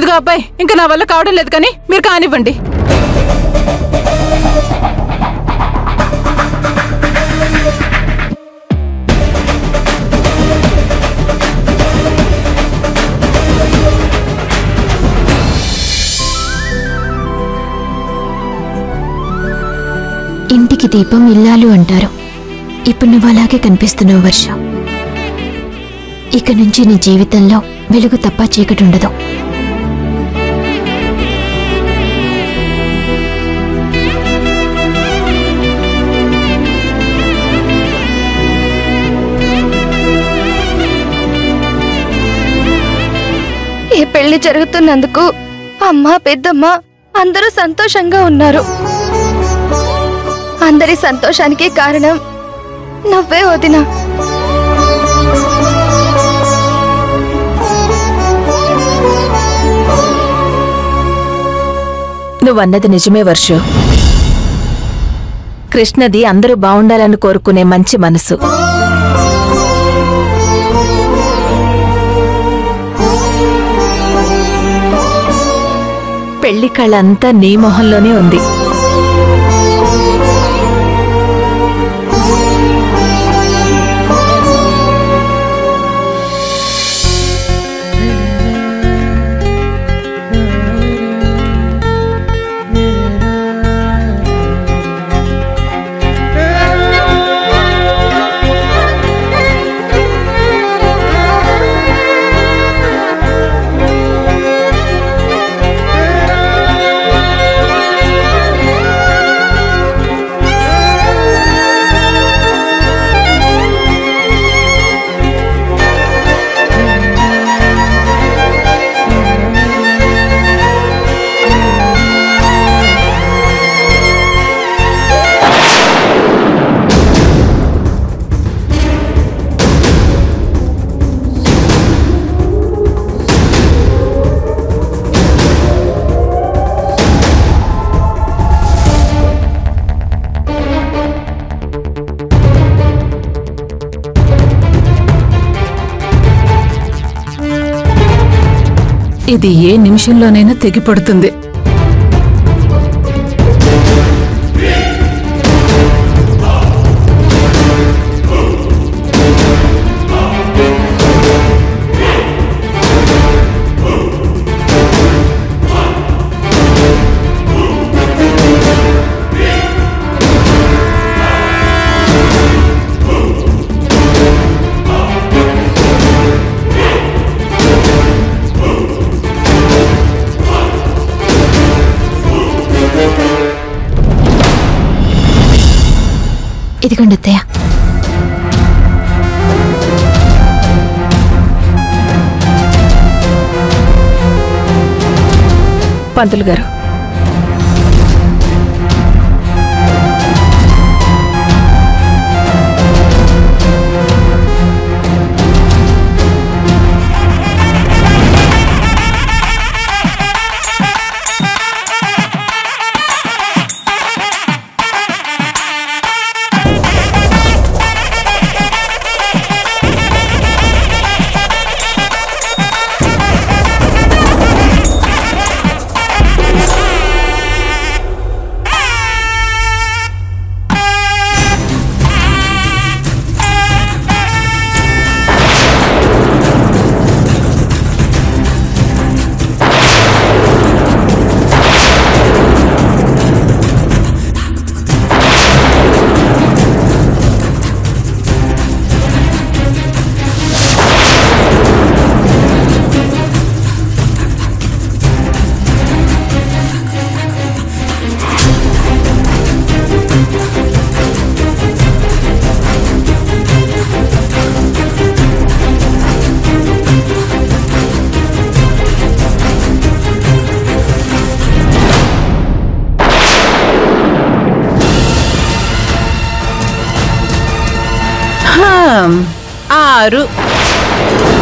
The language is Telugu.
ఇదిగో అబ్బాయి ఇంకా నా వల్ల కావడం లేదు కానీ మీరు కానివ్వండి ఇంటికి దీపం ఇల్లాలు అంటారు ఇప్పుడు నువ్వు అలాగే కనిపిస్తున్నావు వర్ష ఇక నుంచి నీ జీవితంలో వెలుగు తప్ప చీకటి ఉండదు ఈ పెళ్లి జరుగుతున్నందుకు అమ్మ పెద్దమ్మ అందరూ సంతోషంగా ఉన్నారు అందరి సంతోషానికి కారణం నువ్వే వదినా నువ్వన్నది నిజమే వర్షు కృష్ణది అందరూ బావుండాలని కోరుకునే మంచి మనసు పెళ్లి కళ అంతా నీ మొహంలోనే ఉంది ఇది ఏ నిమిషంలోనైనా తెగిపడుతుంది ఇదిగోండి అత్తయ్య పంతులు గారు హమ్, ఆరు